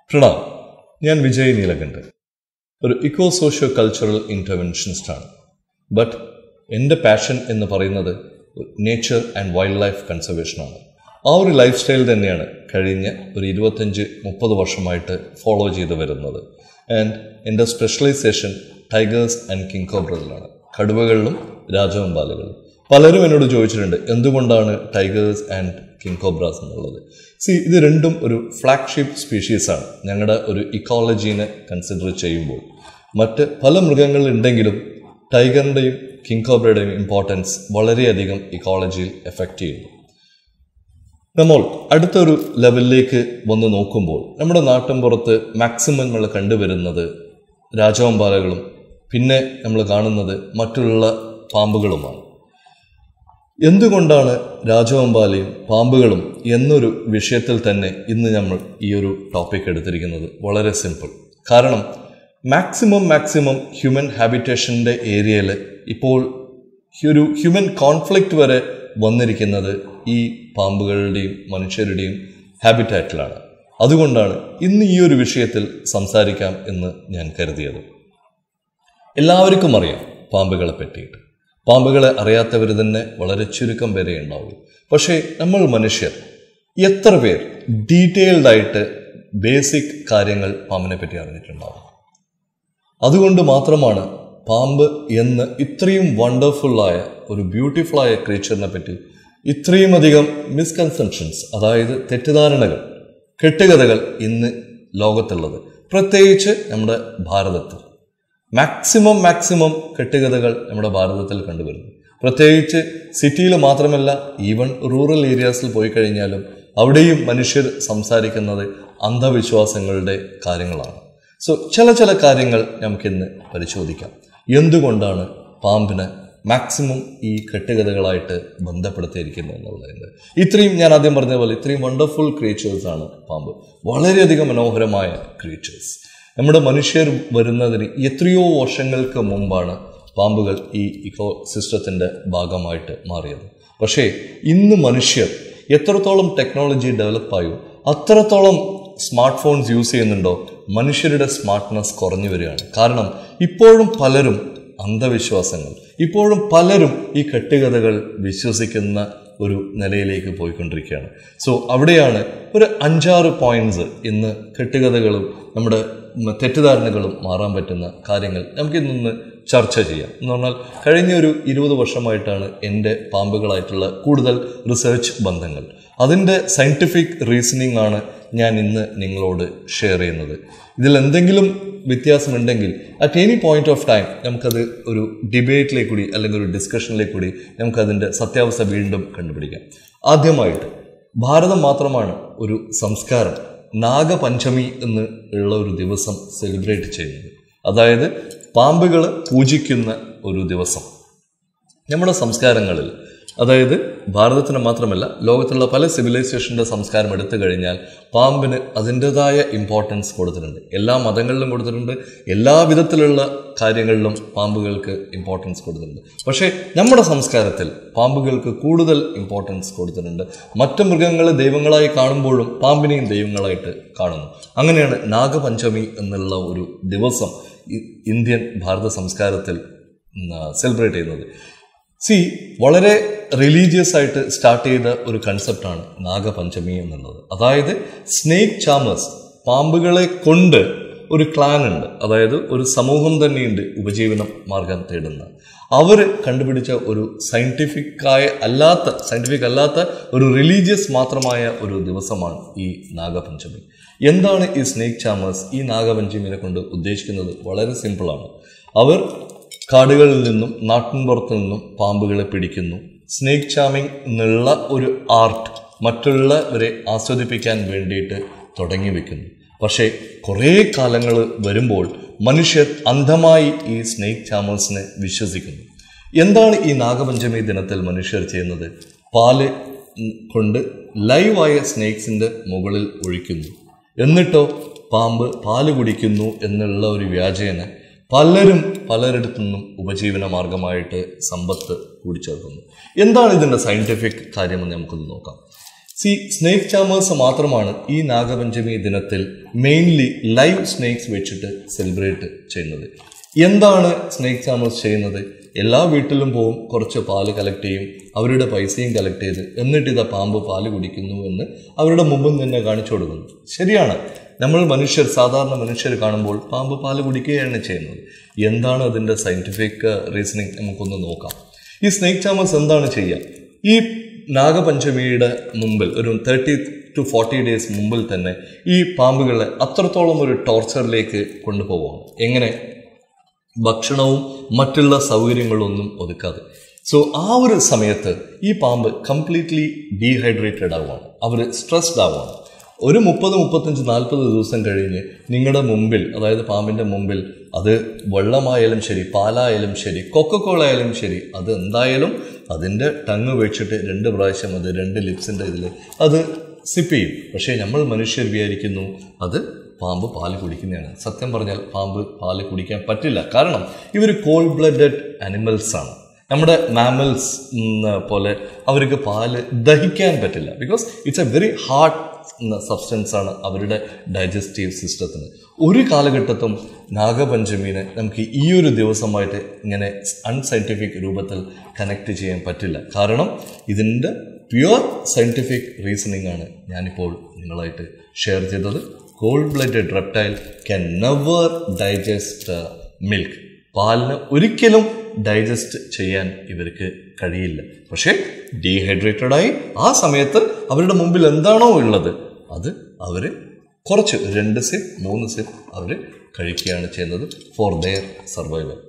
പ്രണാം ഞാൻ വിജയ് നീലകണ്ഠൻ ഒരു eco socio cultural ഇൻ്റർവെൻഷനിസ്റ്റാണ് ബട്ട് എൻ്റെ പാഷൻ എന്ന് പറയുന്നത് നേച്ചർ ആൻഡ് വൈൽഡ് ലൈഫ് കൺസർവേഷനാണ് ആ ഒരു ലൈഫ് സ്റ്റൈൽ തന്നെയാണ് കഴിഞ്ഞ ഒരു ഇരുപത്തഞ്ച് മുപ്പത് വർഷമായിട്ട് ഫോളോ ചെയ്തു വരുന്നത് ആൻഡ് എൻ്റെ സ്പെഷ്യലൈസേഷൻ ടൈഗേഴ്സ് ആൻഡ് കിങ് കോബ്രകളിലാണ് കടുവകളിലും രാജവെമ്പാലകളിലും പലരും എന്നോട് ചോദിച്ചിട്ടുണ്ട് എന്തുകൊണ്ടാണ് ടൈഗേഴ്സ് ആൻഡ് കിങ് കോബ്രാസ് എന്നുള്ളത് സി ഇത് രണ്ടും ഒരു ഫ്ലാഗ്ഷിപ്പ് സ്പീഷീസാണ് ഞങ്ങളുടെ ഒരു ഇക്കോളജീനെ കൺസിഡർ ചെയ്യുമ്പോൾ മറ്റ് പല മൃഗങ്ങളുണ്ടെങ്കിലും ടൈഗറിൻ്റെയും കിങ് കോബ്രയുടെയും ഇമ്പോർട്ടൻസ് വളരെയധികം ഇക്കോളജിയിൽ എഫക്റ്റ് ചെയ്യുന്നു നമ്മൾ അടുത്തൊരു ലെവലിലേക്ക് വന്ന് നോക്കുമ്പോൾ നമ്മുടെ നാട്ടിൻപുറത്ത് മാക്സിമം നമ്മൾ കണ്ടുവരുന്നത് രാജവമ്പാലകളും പിന്നെ നമ്മൾ കാണുന്നത് മറ്റുള്ള പാമ്പുകളുമാണ് എന്തുകൊണ്ടാണ് രാജവമ്പാലയും പാമ്പുകളും എന്നൊരു വിഷയത്തിൽ തന്നെ ഇന്ന് നമ്മൾ ഈ ഒരു ടോപ്പിക് എടുത്തിരിക്കുന്നത് വളരെ സിമ്പിൾ കാരണം മാക്സിമം മാക്സിമം ഹ്യൂമൻ ഹാബിറ്റേഷൻ്റെ ഏരിയയിൽ ഇപ്പോൾ ഒരു ഹ്യൂമൻ കോൺഫ്ലിക്റ്റ് വരെ വന്നിരിക്കുന്നത് ഈ പാമ്പുകളുടെയും മനുഷ്യരുടെയും ഹാബിറ്റാറ്റിലാണ് അതുകൊണ്ടാണ് ഇന്ന് ഈ ഒരു വിഷയത്തിൽ സംസാരിക്കാം എന്ന് ഞാൻ കരുതിയത് എല്ലാവർക്കും അറിയാം പാമ്പുകളെ പറ്റിയിട്ട് പാമ്പുകളെ അറിയാത്തവർ തന്നെ വളരെ ചുരുക്കം പേരെ ഉണ്ടാവുള്ളൂ പക്ഷേ നമ്മൾ മനുഷ്യർ എത്ര പേർ ഡീറ്റെയിൽഡ് ആയിട്ട് ബേസിക് കാര്യങ്ങൾ പാമ്പിനെ പറ്റി അറിഞ്ഞിട്ടുണ്ടാവും അതുകൊണ്ട് മാത്രമാണ് പാമ്പ് എന്ന് ഇത്രയും വണ്ടർഫുള്ളായ ഒരു ബ്യൂട്ടിഫുള്ളായ ക്രീച്ചറിനെ പറ്റി ഇത്രയും അധികം മിസ്കൺസെപ്ഷൻസ് അതായത് തെറ്റിദ്ധാരണകൾ കെട്ടുകഥകൾ ഇന്ന് ലോകത്തുള്ളത് പ്രത്യേകിച്ച് നമ്മുടെ ഭാരതത്തിൽ മാക്സിമം മാക്സിമം കെട്ടുകഥകൾ നമ്മുടെ ഭാരതത്തിൽ കണ്ടുവരുന്നു പ്രത്യേകിച്ച് സിറ്റിയിൽ മാത്രമല്ല ഈവൻ റൂറൽ ഏരിയാസിൽ പോയി കഴിഞ്ഞാലും അവിടെയും മനുഷ്യർ സംസാരിക്കുന്നത് അന്ധവിശ്വാസങ്ങളുടെ കാര്യങ്ങളാണ് സോ ചില ചില കാര്യങ്ങൾ നമുക്കിന്ന് പരിശോധിക്കാം എന്തുകൊണ്ടാണ് പാമ്പിനെ മാക്സിമം ഈ കെട്ടുകഥകളായിട്ട് ബന്ധപ്പെടുത്തിയിരിക്കുന്നത് എന്നുള്ളത് ഇത്രയും ഞാൻ ആദ്യം പറഞ്ഞ പോലെ ഇത്രയും വണ്ടർഫുൾ ക്രിയേച്ചേഴ്സ് ആണ് പാമ്പ് വളരെയധികം മനോഹരമായ ക്രിയേച്ചേഴ്സ് നമ്മുടെ മനുഷ്യർ വരുന്നതിന് എത്രയോ വർഷങ്ങൾക്ക് മുമ്പാണ് പാമ്പുകൾ ഈ ഇക്കോ സിസ്റ്റത്തിൻ്റെ ഭാഗമായിട്ട് മാറിയത് പക്ഷേ ഇന്ന് മനുഷ്യർ എത്രത്തോളം ടെക്നോളജി ഡെവലപ്പായോ അത്രത്തോളം സ്മാർട്ട് ഫോൺസ് യൂസ് ചെയ്യുന്നുണ്ടോ മനുഷ്യരുടെ സ്മാർട്ട്നെസ് കുറഞ്ഞു വരികയാണ് കാരണം ഇപ്പോഴും പലരും അന്ധവിശ്വാസങ്ങൾ ഇപ്പോഴും പലരും ഈ കെട്ടുകഥകൾ വിശ്വസിക്കുന്ന ഒരു നിലയിലേക്ക് പോയിക്കൊണ്ടിരിക്കുകയാണ് സോ അവിടെയാണ് ഒരു അഞ്ചാറ് പോയിന്റ്സ് ഇന്ന് കെട്ടുകഥകളും നമ്മുടെ തെറ്റിദ്ധാരണകളും മാറാൻ പറ്റുന്ന കാര്യങ്ങൾ നമുക്കിന്നൊന്ന് ചർച്ച ചെയ്യാം എന്ന് പറഞ്ഞാൽ കഴിഞ്ഞ ഒരു ഇരുപത് വർഷമായിട്ടാണ് എൻ്റെ പാമ്പുകളായിട്ടുള്ള കൂടുതൽ റിസർച്ച് ബന്ധങ്ങൾ അതിൻ്റെ സയൻറ്റിഫിക് റീസണിങ് ആണ് ഞാൻ ഇന്ന് നിങ്ങളോട് ഷെയർ ചെയ്യുന്നത് ഇതിൽ എന്തെങ്കിലും വ്യത്യാസമുണ്ടെങ്കിൽ at any point of time നമുക്കത് ഒരു ഡിബേറ്റിലേക്ക് കൂടി അല്ലെങ്കിൽ ഒരു ഡിസ്കഷനിലേക്ക് കൂടി നമുക്കതിൻ്റെ സത്യാവസ്ഥ വീണ്ടും കണ്ടുപിടിക്കാം ആദ്യമായിട്ട് ഭാരതം മാത്രമാണ് ഒരു സംസ്കാരം നാഗപഞ്ചമി എന്ന് ഉള്ള ഒരു ദിവസം സെലിബ്രേറ്റ് ചെയ്യുന്നത് അതായത് പാമ്പുകൾ പൂജിക്കുന്ന ഒരു ദിവസം നമ്മുടെ സംസ്കാരങ്ങളിൽ അതായത് ഭാരതത്തിന് മാത്രമല്ല ലോകത്തുള്ള പല സിവിലൈസേഷൻ്റെ സംസ്കാരം എടുത്തു കഴിഞ്ഞാൽ പാമ്പിന് അതിൻ്റെതായ ഇമ്പോർട്ടൻസ് കൊടുത്തിട്ടുണ്ട് എല്ലാ മതങ്ങളിലും കൊടുത്തിട്ടുണ്ട് എല്ലാ വിധത്തിലുള്ള കാര്യങ്ങളിലും പാമ്പുകൾക്ക് ഇമ്പോർട്ടൻസ് കൊടുത്തിട്ടുണ്ട് പക്ഷേ നമ്മുടെ സംസ്കാരത്തിൽ പാമ്പുകൾക്ക് കൂടുതൽ ഇമ്പോർട്ടൻസ് കൊടുത്തിട്ടുണ്ട് മറ്റു മൃഗങ്ങളെ ദൈവങ്ങളായി കാണുമ്പോഴും പാമ്പിനെയും ദൈവങ്ങളായിട്ട് കാണുന്നു അങ്ങനെയാണ് നാഗപഞ്ചമി എന്നുള്ള ഒരു ദിവസം ഇന്ത്യൻ ഭാരത സംസ്കാരത്തിൽ സെലിബ്രേറ്റ് ചെയ്യുന്നത് സി വളരെ റിലീജിയസ് ആയിട്ട് സ്റ്റാർട്ട് ചെയ്ത ഒരു കൺസെപ്റ്റാണ് നാഗപഞ്ചമി എന്നുള്ളത് അതായത് സ്നേക്ക് ചാമേഴ്സ് പാമ്പുകളെ കൊണ്ട് ഒരു ക്ലാൻ ഉണ്ട് അതായത് ഒരു സമൂഹം തന്നെയുണ്ട് ഉപജീവന മാർഗം തേടുന്ന അവർ കണ്ടുപിടിച്ച ഒരു സയൻറ്റിഫിക്കായ അല്ലാത്ത സയൻറ്റിഫിക് അല്ലാത്ത ഒരു റിലീജിയസ് മാത്രമായ ഒരു ദിവസമാണ് ഈ നാഗപഞ്ചമി എന്താണ് ഈ സ്നേക്ക് ചാമേഴ്സ് ഈ നാഗപഞ്ചമിനെ കൊണ്ട് ഉദ്ദേശിക്കുന്നത് വളരെ സിമ്പിളാണ് അവർ കാടുകളിൽ നിന്നും നാട്ടിൻപുറത്തു നിന്നും പാമ്പുകളെ പിടിക്കുന്നു സ്നേക്ക് ചാമിങ് എന്നുള്ള ഒരു ആർട്ട് മറ്റുള്ളവരെ ആസ്വദിപ്പിക്കാൻ വേണ്ടിയിട്ട് തുടങ്ങി വെക്കുന്നു പക്ഷേ കുറേ കാലങ്ങൾ വരുമ്പോൾ മനുഷ്യർ അന്ധമായി ഈ സ്നേക്ക് ചാമേഴ്സിനെ വിശ്വസിക്കുന്നു എന്താണ് ഈ നാഗപഞ്ചമി ദിനത്തിൽ മനുഷ്യർ ചെയ്യുന്നത് പാല് കൊണ്ട് ലൈവായ സ്നേക്സിൻ്റെ മുകളിൽ ഒഴിക്കുന്നു എന്നിട്ടോ പാമ്പ് പാല് കുടിക്കുന്നു എന്നുള്ള ഒരു വ്യാജേന പലരും പലരിടത്തു നിന്നും ഉപജീവന മാർഗമായിട്ട് സമ്പത്ത് കൂടിച്ചേർക്കുന്നു എന്താണ് ഇതിൻ്റെ സയൻറ്റിഫിക് കാര്യമെന്ന് നമുക്കൊന്ന് നോക്കാം സി സ്നേക്ക് ചാമേഴ്സ് മാത്രമാണ് ഈ നാഗപഞ്ചമി ദിനത്തിൽ മെയിൻലി ലൈവ് സ്നേക്സ് വെച്ചിട്ട് സെലിബ്രേറ്റ് ചെയ്യുന്നത് എന്താണ് സ്നേക്ക് ചാമേഴ്സ് ചെയ്യുന്നത് എല്ലാ വീട്ടിലും പോവും കുറച്ച് പാല് കളക്ട് ചെയ്യും അവരുടെ പൈസയും കളക്ട് ചെയ്ത് എന്നിട്ട് ഇതാ പാമ്പ് പാല് കുടിക്കുന്നു എന്ന് അവരുടെ മുമ്പിൽ തന്നെ കാണിച്ചു കൊടുക്കുന്നു ശരിയാണ് നമ്മൾ മനുഷ്യർ സാധാരണ മനുഷ്യർ കാണുമ്പോൾ പാമ്പ് പാല് കുടിക്കുകയാണ് ചെയ്യുന്നത് എന്താണ് അതിൻ്റെ സയൻറ്റിഫിക് റീസണിങ് നമുക്കൊന്ന് നോക്കാം ഈ സ്നേക്ക് ചാമേഴ്സ് എന്താണ് ചെയ്യുക ഈ നാഗപഞ്ചമിയുടെ മുമ്പിൽ ഒരു തേർട്ടി ടു ഫോർട്ടി ഡേയ്സ് മുമ്പിൽ തന്നെ ഈ പാമ്പുകളെ അത്രത്തോളം ഒരു ടോർച്ചറിലേക്ക് കൊണ്ടുപോവുകയാണ് എങ്ങനെ ഭക്ഷണവും മറ്റുള്ള സൗകര്യങ്ങളൊന്നും ഒതുക്കാതെ സോ ആ ഒരു സമയത്ത് ഈ പാമ്പ് കംപ്ലീറ്റ്ലി ഡീഹൈഡ്രേറ്റഡ് ആവുകയാണ് അവർ സ്ട്രെസ്ഡ് ആവുകയാണ് ഒരു മുപ്പത് മുപ്പത്തഞ്ച് നാൽപ്പത് ദിവസം കഴിഞ്ഞ് നിങ്ങളുടെ മുമ്പിൽ അതായത് പാമ്പിൻ്റെ മുമ്പിൽ അത് വെള്ളമായാലും ശരി പാലായാലും ശരി കൊക്കക്കോള ആയാലും ശരി അത് എന്തായാലും അതിൻ്റെ ടങ് വെച്ചിട്ട് രണ്ട് പ്രാവശ്യം അത് രണ്ട് ലിപ്സിൻ്റെ ഇതിൽ അത് സിപ്പ് ചെയ്യും പക്ഷേ നമ്മൾ മനുഷ്യർ വിചാരിക്കുന്നു അത് പാമ്പ് പാല് കുടിക്കുന്നതാണ് സത്യം പറഞ്ഞാൽ പാമ്പ് പാല് കുടിക്കാൻ പറ്റില്ല കാരണം ഇവർ കോൾഡ് ബ്ലഡഡ് അനിമൽസ് ആണ് നമ്മുടെ മാമൽസ് പോലെ അവർക്ക് പാല് ദഹിക്കാൻ പറ്റില്ല because it's a very hard substance ആണ് അവരുടെ ഡൈജസ്റ്റീവ് സിസ്റ്റത്തിന് ഒരു കാലഘട്ടത്തും നാഗപഞ്ചമീനെ നമുക്ക് ഈ ഒരു ദിവസമായിട്ട് ഇങ്ങനെ അൺസയൻറ്റിഫിക് രൂപത്തിൽ കണക്ട് ചെയ്യാൻ പറ്റില്ല കാരണം ഇതിൻ്റെ പ്യുവർ സയൻറ്റിഫിക് റീസണിംഗ് ആണ് ഞാനിപ്പോൾ നിങ്ങളായിട്ട് ഷെയർ ചെയ്തത് cold blooded reptile can never digest milk പാലിന് ഒരിക്കലും ഡൈജസ്റ്റ് ചെയ്യാൻ ഇവർക്ക് കഴിയില്ല പക്ഷേ ഡീഹൈഡ്രേറ്റഡ് ആയി ആ സമയത്ത് അവരുടെ മുമ്പിൽ എന്താണോ ഉള്ളത് അത് അവർ കുറച്ച് രണ്ട് സിപ്പ് മൂന്ന് സിപ്പ് അവർ കഴിക്കുകയാണ് ചെയ്യുന്നത് ഫോർ ദെയർ സർവൈവൽ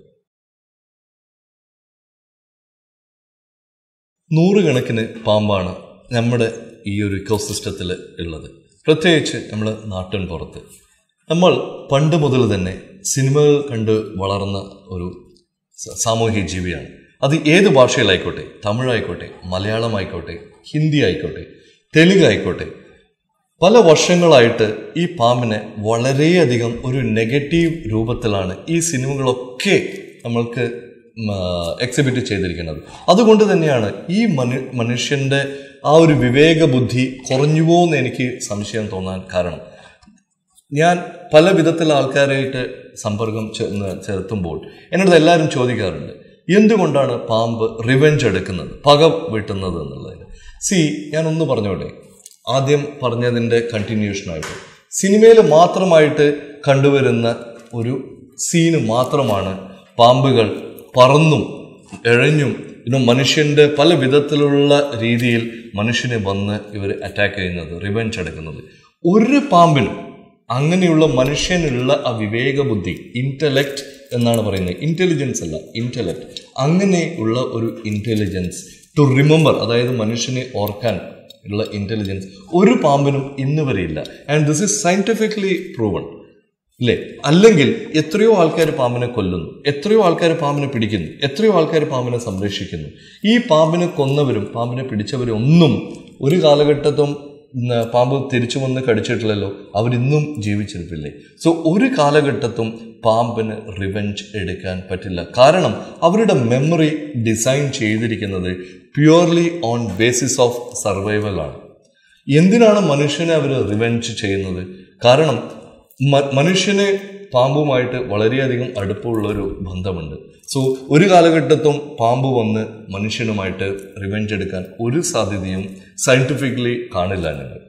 നൂറുകണക്കിന് പാമ്പാണ് നമ്മുടെ ഈ ഒരു ഇക്കോസിസ്റ്റത്തിൽ ഉള്ളത് പ്രത്യേകിച്ച് നമ്മൾ നാട്ടിൻ പുറത്ത് നമ്മൾ പണ്ട് മുതൽ തന്നെ സിനിമകൾ കണ്ട് വളർന്ന ഒരു സ- സാമൂഹിക ജീവിയാണ് അത് ഏത് ഭാഷയിലായിക്കോട്ടെ തമിഴായിക്കോട്ടെ മലയാളമായിക്കോട്ടെ ഹിന്ദി ആയിക്കോട്ടെ തെലുങ്ക് ആയിക്കോട്ടെ പല വർഷങ്ങളായിട്ട് ഈ പാമ്പിനെ വളരെയധികം ഒരു നെഗറ്റീവ് രൂപത്തിലാണ് ഈ സിനിമകളൊക്കെ നമ്മൾക്ക് എക്സിബിറ്റ് ചെയ്തിരിക്കുന്നത് അതുകൊണ്ട് തന്നെയാണ് ഈ മനു മനുഷ്യൻ്റെ ആ ഒരു വിവേക ബുദ്ധി കുറഞ്ഞുവോ എന്ന് എനിക്ക് സംശയം തോന്നാൻ കാരണം ഞാൻ പല വിധത്തിലുള്ള ആൾക്കാരായിട്ട് സമ്പർക്കം ചെന്ന് ചെലുത്തുമ്പോൾ എന്നോട് എല്ലാവരും ചോദിക്കാറുണ്ട് എന്തുകൊണ്ടാണ് പാമ്പ് റിവെഞ്ച് എടുക്കുന്നത് പക വീട്ടുന്നത് എന്നുള്ളതിന് സി ഞാൻ ഒന്ന് പറഞ്ഞോട്ടെ ആദ്യം പറഞ്ഞതിൻ്റെ കണ്ടിന്യൂഷനായിട്ട് സിനിമയിൽ മാത്രമായിട്ട് കണ്ടുവരുന്ന ഒരു സീന് മാത്രമാണ് പാമ്പുകൾ പറന്നും എഴഞ്ഞും ഇന്ന് മനുഷ്യന്റെ പല വിധത്തിലുള്ള രീതിയിൽ മനുഷ്യനെ വന്ന് ഇവർ അറ്റാക്ക് ചെയ്യുന്നത് റിവെഞ്ച് എടുക്കുന്നത് ഒരു പാമ്പിനും അങ്ങനെയുള്ള മനുഷ്യനുള്ള ആ വിവേക ബുദ്ധി ഇന്റലക്ട് എന്നാണ് പറയുന്നത് ഇന്റലിജൻസ് അല്ല ഇന്റലക്ട് അങ്ങനെയുള്ള ഒരു ഇന്റലിജൻസ് ടു റിമെമ്പർ അതായത് മനുഷ്യനെ ഓർക്കാൻ ഉള്ള ഇന്റലിജൻസ് ഒരു പാമ്പിനും ഇന്ന് വരെയില്ല and this is scientifically proven അല്ലേ അല്ലെങ്കിൽ എത്രയോ ആൾക്കാർ പാമ്പിനെ കൊല്ലുന്നു എത്രയോ ആൾക്കാർ പാമ്പിനെ പിടിക്കുന്നു എത്രയോ ആൾക്കാർ പാമ്പിനെ സംരക്ഷിക്കുന്നു ഈ പാമ്പിനെ കൊന്നവരും പാമ്പിനെ പിടിച്ചവരും ഒന്നും ഒരു കാലഘട്ടത്തും ഉം, പാമ്പ് തിരിച്ചു വന്ന് കടിച്ചിട്ടില്ലല്ലോ അവരിന്നും ജീവിച്ചിരിപ്പില്ലേ സോ ഒരു കാലഘട്ടത്തും പാമ്പിന് റിവെഞ്ച് എടുക്കാൻ പറ്റില്ല കാരണം അവരുടെ മെമ്മറി ഡിസൈൻ ചെയ്തിരിക്കുന്നത് purely on basis of survival ആണ് എന്തിനാണ് മനുഷ്യനെ അവർ റിവെഞ്ച് ചെയ്യുന്നത് കാരണം മ- മനുഷ്യന് പാമ്പുമായിട്ട് വളരെയധികം അടുപ്പമുള്ള ഒരു ബന്ധമുണ്ട് സോ ഒരു കാലഘട്ടത്തും പാമ്പ് വന്ന് മനുഷ്യനുമായിട്ട് റിവെഞ്ച് എടുക്കാൻ ഒരു സാധ്യതയും സയന്റിഫിക്കലി കാണില്ല ഞങ്ങൾ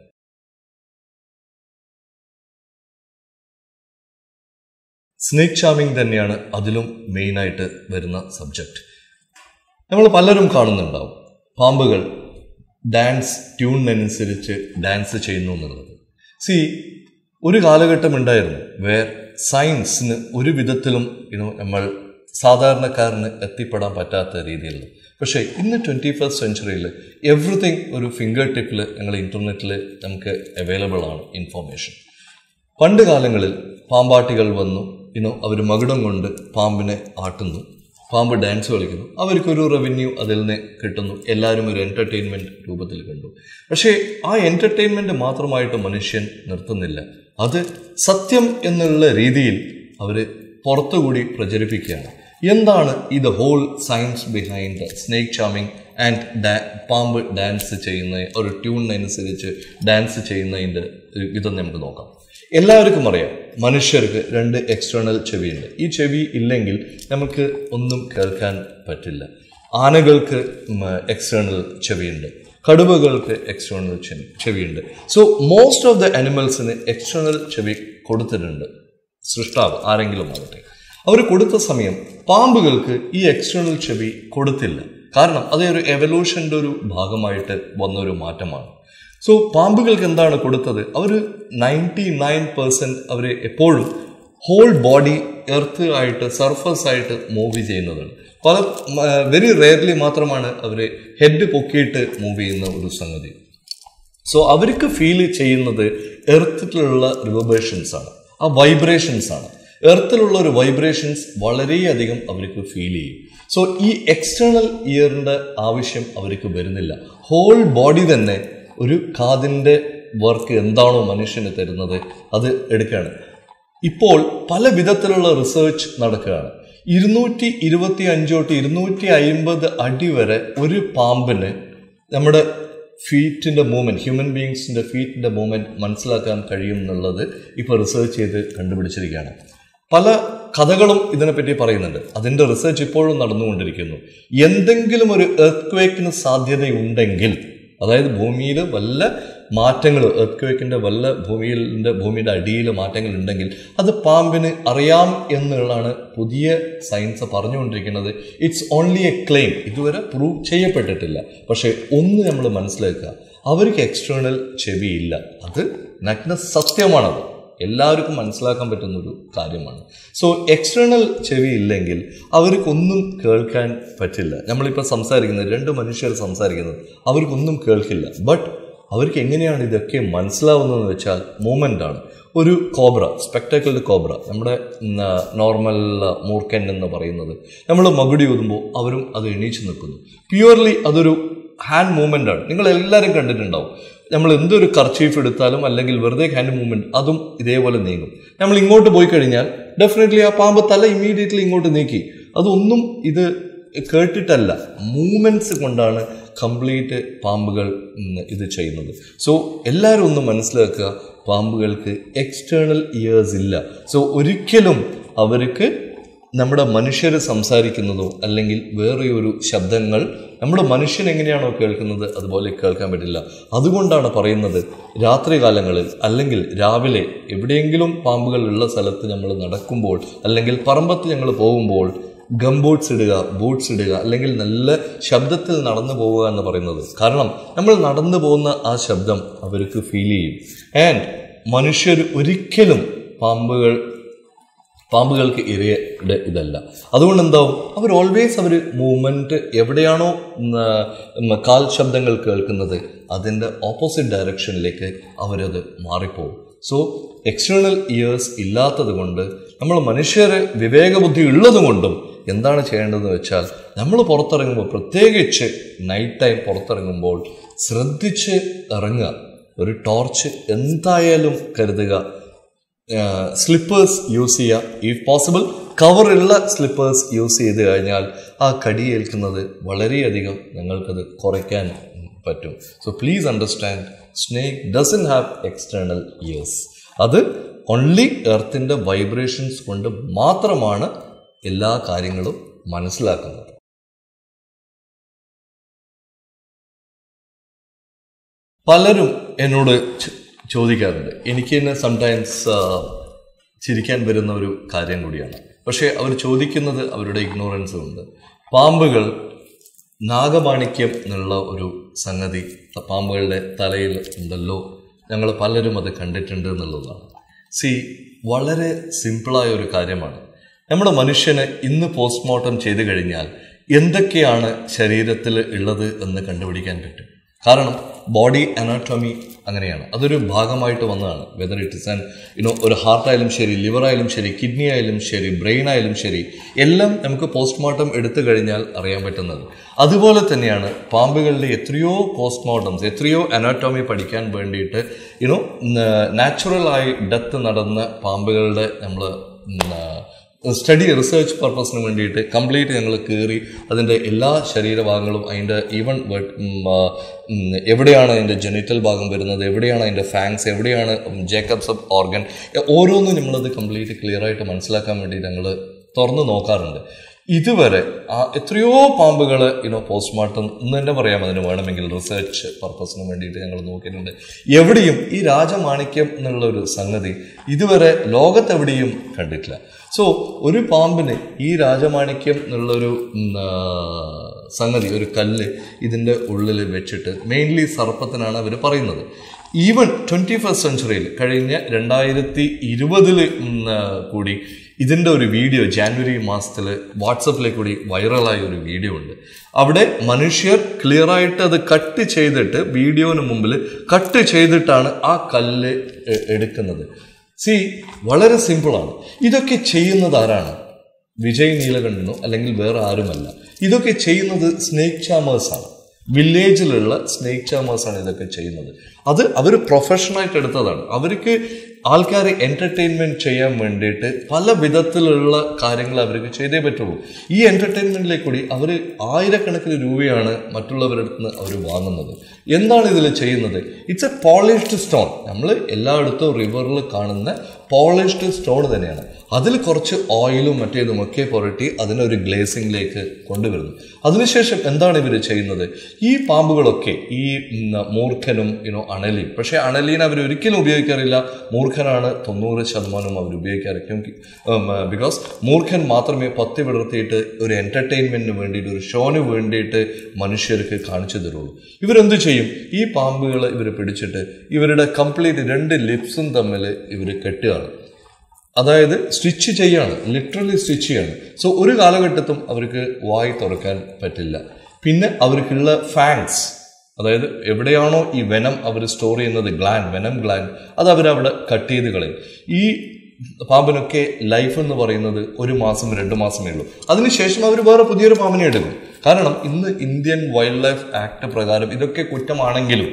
സ്നേക് ചാമിങ് തന്നെയാണ് അതിലും മെയിനായിട്ട് വരുന്ന സബ്ജക്റ്റ് നമ്മൾ പലരും കാണുന്നുണ്ടാവും പാമ്പുകൾ ഡാൻസ് ട്യൂണിനനുസരിച്ച് ഡാൻസ് ചെയ്യുന്നു എന്നുള്ളത് സി ഒരു കാലഘട്ടം ഉണ്ടായിരുന്നു വേർ സയൻസിന് ഒരു വിധത്തിലും ഇനോ നമ്മൾ സാധാരണക്കാരന് എത്തിപ്പെടാൻ പറ്റാത്ത രീതിയിൽ പക്ഷേ ഇന്ന് ട്വൻറ്റി ഫസ്റ്റ് സെഞ്ചുറിയിൽ എവറിത്തിങ് ഒരു ഫിംഗർ ടിപ്പിൽ ഞങ്ങൾ ഇൻ്റർനെറ്റിൽ നമുക്ക് അവൈലബിൾ ആണ് ഇൻഫോർമേഷൻ പണ്ട് കാലങ്ങളിൽ പാമ്പാട്ടികൾ വന്നു ഇനോ അവർ മകുടം കൊണ്ട് പാമ്പിനെ ആട്ടുന്നു പാമ്പ് ഡാൻസ് കളിക്കുന്നു അവർക്കൊരു റവന്യൂ അതിൽ നിന്ന് കിട്ടുന്നു എല്ലാവരും ഒരു എൻ്റർടൈൻമെൻറ്റ് രൂപത്തിൽ കണ്ടു പക്ഷേ ആ എൻ്റർടൈൻമെൻറ്റ് മാത്രമായിട്ട് മനുഷ്യൻ നിർത്തുന്നില്ല അത് സത്യം എന്നുള്ള രീതിയിൽ അവർ പുറത്തുകൂടി പ്രചരിപ്പിക്കുകയാണ് എന്താണ് ഈ the whole science behind snake charming and പാമ്പ് ഡാൻസ് ചെയ്യുന്ന ഒരു ട്യൂണിനനുസരിച്ച് ഡാൻസ് ചെയ്യുന്നതിൻ്റെ ഒരു ഇതൊന്ന് നമുക്ക് നോക്കാം എല്ലാവർക്കും അറിയാം മനുഷ്യർക്ക് രണ്ട് എക്സ്റ്റേണൽ ചെവിയുണ്ട് ഈ ചെവി ഇല്ലെങ്കിൽ നമുക്ക് ഒന്നും കേൾക്കാൻ പറ്റില്ല ആനകൾക്ക് എക്സ്റ്റേണൽ ചെവിയുണ്ട് കടുവകൾക്ക് എക്സ്റ്റേണൽ ചെവി ചെവിയുണ്ട് സോ മോസ്റ്റ് ഓഫ് ദ അനിമൽസിന് എക്സ്റ്റേണൽ ചെവി കൊടുത്തിട്ടുണ്ട് സൃഷ്ടാവ് ആരെങ്കിലും ആകട്ടെ അവർ കൊടുത്ത സമയം പാമ്പുകൾക്ക് ഈ എക്സ്റ്റേണൽ ചെവി കൊടുത്തില്ല കാരണം അത് ഒരു എവല്യൂഷൻ്റെ ഒരു ഭാഗമായിട്ട് വന്ന ഒരു മാറ്റമാണ് സോ പാമ്പുകൾക്ക് എന്താണ് കൊടുത്തത് അവർ നയൻറ്റി നയൻ പെർസെൻറ്റ് അവർ എപ്പോഴും ഹോൾ ബോഡി എർത്ത് ആയിട്ട് സർഫസ് ആയിട്ട് മൂവ് ചെയ്യുന്നതാണ് പല വെരി റെയർലി മാത്രമാണ് അവർ ഹെഡ് പൊക്കിയിട്ട് മൂവ് ചെയ്യുന്ന ഒരു സംഗതി സോ അവർക്ക് ഫീൽ ചെയ്യുന്നത് എർത്തിലുള്ള റിവബേഷൻസ് ആണ് ആ വൈബ്രേഷൻസ് ആണ് എർത്തിലുള്ള ഒരു വൈബ്രേഷൻസ് വളരെയധികം അവർക്ക് ഫീൽ ചെയ്യും സോ ഈ എക്സ്റ്റേണൽ ഇയറിൻ്റെ ആവശ്യം അവർക്ക് വരുന്നില്ല ഹോൾ ബോഡി തന്നെ ഒരു കാതിൻ്റെ വർക്ക് എന്താണോ മനുഷ്യന് തരുന്നത് അത് എടുക്കുകയാണ് ഇപ്പോൾ പല വിധത്തിലുള്ള റിസർച്ച് നടക്കുകയാണ് ഇരുന്നൂറ്റി ഇരുപത്തി അഞ്ച് തൊട്ട് ഇരുന്നൂറ്റി അയിമ്പത് അടി വരെ ഒരു പാമ്പിന് നമ്മുടെ ഫീറ്റിന്റെ മൂവ്മെന്റ് ഹ്യൂമൻ ബീങ്സിന്റെ ഫീറ്റിന്റെ മൂവ്മെന്റ് മനസ്സിലാക്കാൻ കഴിയും എന്നുള്ളത് ഇപ്പോൾ റിസർച്ച് ചെയ്ത് കണ്ടുപിടിച്ചിരിക്കുകയാണ് പല കഥകളും ഇതിനെപ്പറ്റി പറയുന്നുണ്ട് അതിന്റെ റിസർച്ച് ഇപ്പോഴും നടന്നുകൊണ്ടിരിക്കുന്നു എന്തെങ്കിലും ഒരു എർത്ത് ക്വേക്കിന് സാധ്യതയുണ്ടെങ്കിൽ അതായത് ഭൂമിയിൽ വല്ല മാറ്റങ്ങൾ എർത്ത് ക്വേക്കിന്റെ വല്ല ഭൂമിയിലെ ഭൂമിയുടെ അടിയിൽ മാറ്റങ്ങൾ ഉണ്ടെങ്കിൽ അത് പാമ്പിന് അറിയാം എന്നുള്ളതാണ് പുതിയ സയൻസ് പറഞ്ഞുകൊണ്ടിരിക്കുന്നത് ഇറ്റ്സ് ഓൺലി എ ക്ലെയിം ഇതുവരെ പ്രൂവ് ചെയ്യപ്പെട്ടിട്ടില്ല പക്ഷേ ഒന്ന് നമ്മൾ മനസ്സിലാക്കുക അവർക്ക് എക്സ്റ്റേണൽ ചെവിയില്ല അത് നഗ്ന സത്യമാണത് എല്ലാവർക്കും മനസ്സിലാക്കാൻ പറ്റുന്ന ഒരു കാര്യമാണ് സോ എക്സ്റ്റേണൽ ചെവി ഇല്ലെങ്കിൽ അവർക്കൊന്നും കേൾക്കാൻ പറ്റില്ല നമ്മളിപ്പോൾ സംസാരിക്കുന്നത് രണ്ട് മനുഷ്യർ സംസാരിക്കുന്നത് അവർക്കൊന്നും കേൾക്കില്ല ബട്ട് അവർക്ക് എങ്ങനെയാണ് ഇതൊക്കെ മനസ്സിലാവുന്നതെന്ന് വെച്ചാൽ മൂമെൻ്റ് ആണ് ഒരു കോബ്ര സ്പെക്ടാക്കിൾഡ് കോബ്ര നമ്മുടെ നോർമൽ മൂർക്കൻ എന്ന് പറയുന്നത് നമ്മൾ മകുടി ഊതുമ്പോൾ അവരും അത് എണീച്ച് നിൽക്കുന്നു പ്യുവർലി അതൊരു ഹാൻഡ് മൂവ്മെൻ്റ് ആണ് നിങ്ങൾ എല്ലാവരും കണ്ടിട്ടുണ്ടാവും നമ്മൾ എന്തൊരു കർച്ചീഫ് എടുത്താലും അല്ലെങ്കിൽ വെറുതെ ഹാൻഡ് മൂവ്മെന്റ് അതും ഇതേപോലെ നീങ്ങും നമ്മൾ ഇങ്ങോട്ട് പോയി കഴിഞ്ഞാൽ ഡെഫിനറ്റ്ലി ആ പാമ്പ് തല ഇമ്മീഡിയറ്റ്ലി ഇങ്ങോട്ട് നീക്കി അതൊന്നും ഇത് കേട്ടിട്ടല്ല മൂവ്മെന്റ്സ് കൊണ്ടാണ് കംപ്ലീറ്റ് പാമ്പുകൾ ഇത് ചെയ്യുന്നത് സോ എല്ലാവരും ഒന്ന് മനസ്സിലാക്കുക പാമ്പുകൾക്ക് എക്സ്റ്റേണൽ ഇയേഴ്സ് ഇല്ല സോ ഒരിക്കലും അവർക്ക് നമ്മുടെ മനുഷ്യർ സംസാരിക്കുന്നതോ അല്ലെങ്കിൽ വേറെ ഒരു ശബ്ദങ്ങൾ നമ്മുടെ മനുഷ്യൻ എങ്ങനെയാണോ കേൾക്കുന്നത് അതുപോലെ കേൾക്കാൻ പറ്റില്ല അതുകൊണ്ടാണ് പറയുന്നത് രാത്രി കാലങ്ങളിൽ അല്ലെങ്കിൽ രാവിലെ എവിടെയെങ്കിലും പാമ്പുകൾ ഉള്ള സ്ഥലത്ത് നമ്മൾ നടക്കുമ്പോൾ അല്ലെങ്കിൽ പറമ്പത്ത് ഞങ്ങൾ പോകുമ്പോൾ ഗം ബൂട്ട്സ് ഇടുക ബൂട്ട്സ് ഇടുക അല്ലെങ്കിൽ നല്ല ശബ്ദത്തിൽ നടന്നു പോവുക എന്ന് പറയുന്നത് കാരണം നമ്മൾ നടന്നു പോകുന്ന ആ ശബ്ദം അവർക്ക് ഫീൽ ചെയ്യും ആൻഡ് മനുഷ്യർ ഒരിക്കലും പാമ്പുകൾ പാമ്പുകൾക്ക് ഇരയുടെ ഇതല്ല അതുകൊണ്ട് എന്താവും അവർ ഓൾവേസ് അവർ മൂവ്മെന്റ് എവിടെയാണോ കാൽ ശബ്ദങ്ങൾ കേൾക്കുന്നത് അതിൻ്റെ ഓപ്പോസിറ്റ് ഡയറക്ഷനിലേക്ക് അവരത് മാറിപ്പോകും സോ എക്സ്റ്റേണൽ ഇയേഴ്സ് ഇല്ലാത്തത് കൊണ്ട് നമ്മൾ മനുഷ്യർ വിവേകബുദ്ധി ഉള്ളത് കൊണ്ടും എന്താണ് ചെയ്യേണ്ടതെന്ന് വെച്ചാൽ നമ്മൾ പുറത്തിറങ്ങുമ്പോൾ പ്രത്യേകിച്ച് നൈറ്റ് ടൈം പുറത്തിറങ്ങുമ്പോൾ ശ്രദ്ധിച്ച് ഇറങ്ങുക ഒരു ടോർച്ച് എന്തായാലും കരുതുക സ്ലിപ്പേഴ്സ് യൂസ് ചെയ്യുക ഇഫ് പോസിബിൾ കവറുള്ള സ്ലിപ്പേഴ്സ് യൂസ് ചെയ്ത് കഴിഞ്ഞാൽ ആ കടിയേൽക്കുന്നത് വളരെയധികം ഞങ്ങൾക്കത് കുറയ്ക്കാൻ പറ്റും so please understand snake doesn't have external ears അത് ഓൺലി എർത്തിൻ്റെ വൈബ്രേഷൻസ് കൊണ്ട് മാത്രമാണ് എല്ലാ കാര്യങ്ങളും മനസ്സിലാക്കുന്നത് പലരും എന്നോട് ചോദിക്കാറുണ്ട് എനിക്ക് തന്നെ സംടൈംസ് ചിരിക്കാൻ വരുന്ന ഒരു കാര്യം കൂടിയാണ് പക്ഷേ അവർ ചോദിക്കുന്നത് അവരുടെ ഇഗ്നോറൻസ് കൊണ്ട് പാമ്പുകൾ നാഗമാണിക്യം എന്നുള്ള ഒരു സംഗതി പാമ്പുകളുടെ തലയിൽ ഉണ്ടല്ലോ ഞങ്ങൾ പലരും അത് കണ്ടിട്ടുണ്ട് എന്നുള്ളതാണ് സി വളരെ സിമ്പിളായ ഒരു കാര്യമാണ് നമ്മുടെ മനുഷ്യന് ഇന്ന് പോസ്റ്റ്മോർട്ടം ചെയ്തു കഴിഞ്ഞാൽ എന്തൊക്കെയാണ് ശരീരത്തിൽ ഉള്ളത് എന്ന് കണ്ടുപിടിക്കാൻ പറ്റും കാരണം ബോഡി അനാട്ടോമി അങ്ങനെയാണ് അതൊരു ഭാഗമായിട്ട് വന്നതാണ് whether it is an you know ഒരു ഹാർട്ടായാലും ശരി ലിവർ ആയാലും ശരി കിഡ്നി ആയാലും ശരി ബ്രെയിൻ ആയാലും ശരി എല്ലാം നമുക്ക് പോസ്റ്റ്മോർട്ടം എടുത്തു കഴിഞ്ഞാൽ അറിയാൻ പറ്റുന്നത് അതുപോലെ തന്നെയാണ് പാമ്പുകളുടെ എത്രയോ പോസ്റ്റ്മോർട്ടംസ് എത്രയോ അനാട്ടോമി പഠിക്കാൻ വേണ്ടിയിട്ട് യുനോ നാച്ചുറലായി ഡെത്ത് നടന്ന പാമ്പുകളുടെ നമ്മൾ സ്റ്റഡി റിസർച്ച് പർപ്പസിന് വേണ്ടിയിട്ട് കംപ്ലീറ്റ് ഞങ്ങൾ കയറി അതിൻ്റെ എല്ലാ ശരീരഭാഗങ്ങളും അതിൻ്റെ ഈവൻ എവിടെയാണ് അതിൻ്റെ ജെനിറ്റൽ ഭാഗം വരുന്നത് എവിടെയാണ് അതിൻ്റെ ഫാങ്സ് എവിടെയാണ് ജേക്കബ്സ് ഓർഗൻ ഓരോന്നും നമ്മളത് കംപ്ലീറ്റ് ക്ലിയർ ആയിട്ട് മനസ്സിലാക്കാൻ വേണ്ടി ഞങ്ങൾ തുറന്നു നോക്കാറുണ്ട് ഇതുവരെ ആ എത്രയോ പാമ്പുകൾ ഇനോ പോസ്റ്റ്മോർട്ടം എന്ന് തന്നെ പറയാം അതിന് വേണമെങ്കിൽ റിസർച്ച് പർപ്പസിന് വേണ്ടിയിട്ട് ഞങ്ങൾ നോക്കിയിട്ടുണ്ട് എവിടെയും ഈ രാജമാണിക്യം എന്നുള്ള ഒരു സംഗതി ഇതുവരെ ലോകത്തെവിടെയും കണ്ടിട്ടില്ല സോ ഒരു പാമ്പിന് ഈ രാജമാണിക്യം എന്നുള്ളൊരു ഉം, ആ, സംഗതി ഒരു കല്ല് ഇതിൻ്റെ ഉള്ളിൽ വെച്ചിട്ട് മെയിൻലി സർപ്പത്തിനാണ് അവർ പറയുന്നത് ഈവൻ ട്വൻറ്റി ഫസ്റ്റ് സെഞ്ചുറിയിൽ കഴിഞ്ഞ രണ്ടായിരത്തി ഇരുപതിൽ കൂടി ഇതിൻ്റെ ഒരു വീഡിയോ ജാനുവരി മാസത്തിൽ വാട്സപ്പിലെ കൂടി വൈറലായ ഒരു വീഡിയോ ഉണ്ട് അവിടെ മനുഷ്യർ ക്ലിയർ ആയിട്ട് അത് കട്ട് ചെയ്തിട്ട് വീഡിയോന് മുമ്പിൽ കട്ട് ചെയ്തിട്ടാണ് ആ കല്ല് എ- എടുക്കുന്നത് സി വളരെ സിമ്പിളാണ് ഇതൊക്കെ ചെയ്യുന്നത് ആരാണ് വിജയ് നീലകണ്ഠനോ അല്ലെങ്കിൽ വേറെ ആരുമല്ല ഇതൊക്കെ ചെയ്യുന്നത് സ്നേക്ക് ചാമേഴ്സാണ് വില്ലേജിലുള്ള സ്നേക്ക് ചാമേഴ്സാണ് ഇതൊക്കെ ചെയ്യുന്നത് അത് അവർ പ്രൊഫഷണലായിട്ട് എടുത്തതാണ് അവർക്ക് ആൾക്കാരെ എൻ്റർടൈൻമെൻറ്റ് ചെയ്യാൻ വേണ്ടിയിട്ട് പല വിധത്തിലുള്ള കാര്യങ്ങൾ അവർക്ക് ചെയ്തേ പറ്റുള്ളൂ ഈ എൻ്റർടൈൻമെൻറ്റിലേക്ക് കൂടി അവർ ആയിരക്കണക്കിന് രൂപയാണ് മറ്റുള്ളവരുടെ അടുത്ത് നിന്ന് അവർ വാങ്ങുന്നത് എന്താണ് ഇതിൽ ചെയ്യുന്നത് ഇറ്റ്സ് എ പോളിഷ്ഡ് സ്റ്റോൺ നമ്മൾ എല്ലായിടത്തും റിവറിൽ കാണുന്ന പോളിഷ്ഡ് സ്റ്റോൺ തന്നെയാണ് അതിൽ കുറച്ച് ഓയിലും മറ്റേതും ഒക്കെ പുരട്ടി അതിനൊരു ഗ്ലേസിംഗിലേക്ക് കൊണ്ടുവരുന്നു അതിനുശേഷം എന്താണ് ഇവർ ചെയ്യുന്നത് ഈ പാമ്പുകളൊക്കെ ഈ ഉം, മൂർഖനും യുനോ അണലിയും പക്ഷേ അണലീനെ അവർ ഒരിക്കലും ഉപയോഗിക്കാറില്ല മൂർഖനാണ് തൊണ്ണൂറ് ശതമാനം അവർ ഉപയോഗിക്കാറ് ബിക്കോസ് മൂർഖൻ മാത്രമേ പത്തി വിടർത്തിയിട്ട് ഒരു എൻ്റർടൈൻമെൻറ്റിന് വേണ്ടിയിട്ട് ഒരു ഷോന് വേണ്ടിയിട്ട് മനുഷ്യർക്ക് കാണിച്ചു തരുള്ളൂ ഇവരെന്ത് ചെയ്യും ഈ പാമ്പുകൾ ഇവർ പിടിച്ചിട്ട് ഇവരുടെ കംപ്ലീറ്റ് രണ്ട് ലിപ്സും തമ്മിൽ ഇവർ കെട്ടുകയാണ് അതായത് സ്റ്റിച്ച് ചെയ്യാണ് ലിറ്ററലി സ്റ്റിച്ച് ചെയ്യാണ് സോ ഒരു കാലഘട്ടത്തും അവർക്ക് വായി തുറക്കാൻ പറ്റില്ല പിന്നെ അവർക്കുള്ള ഫാങ്സ് അതായത് എവിടെയാണോ ഈ വെനം അവർ സ്റ്റോർ ചെയ്യുന്നത് ഗ്ലാൻ വെനം ഗ്ലാൻ അത് അവരവിടെ കട്ട് ചെയ്ത് കളയും ഈ പാമ്പിനൊക്കെ ലൈഫ് എന്ന് പറയുന്നത് ഒരു മാസം രണ്ട് മാസമേ ഉള്ളൂ അതിനുശേഷം അവർ വേറെ പുതിയൊരു പാമ്പിനെ എടുക്കും കാരണം ഇന്ന് ഇന്ത്യൻ വൈൽഡ് ലൈഫ് ആക്ട് പ്രകാരം ഇതൊക്കെ കുറ്റമാണെങ്കിലും